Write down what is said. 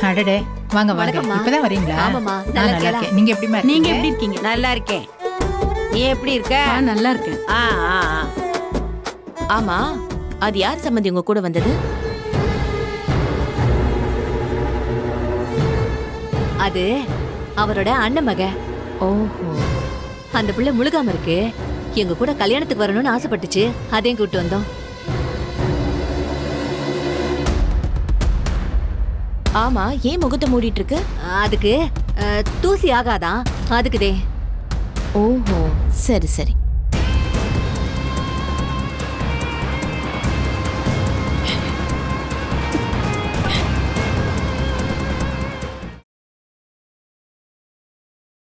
அடடே வாங்க வாங்க வணக்கம்மா. இப்பதான் வரீங்களா ஆமாம்மா, நான் நல்லா நல்லா இருக்கேளா? இருக்கேன் நீங்க எப்படிமா நீங்க இருக்கீங்க? எப்படி இருக்கீங்க நல்லா இருக்கேன் நீ எப்படி இருக்க ஆ, நல்லா இருக்கேன் ஆ ஆ ஆ. ஆமா அது யார் சம்மந்தி உங்க கூட வந்தது அது அவரோட அண்ணன் மக ஓஹோ அந்த புள்ள முழுகாம இருக்கு எங்க கூட கல்யாணத்துக்கு வரணும்னு ஆசைப்பட்டுச்சு அதையும் கூட்டு வந்தோம் ஆமா ஏன் முகத்தை மூடிட்டு இருக்கு அதுக்கு அஹ், தூசி ஆகாதான் அதுக்குதே ஓஹோ சரி சரி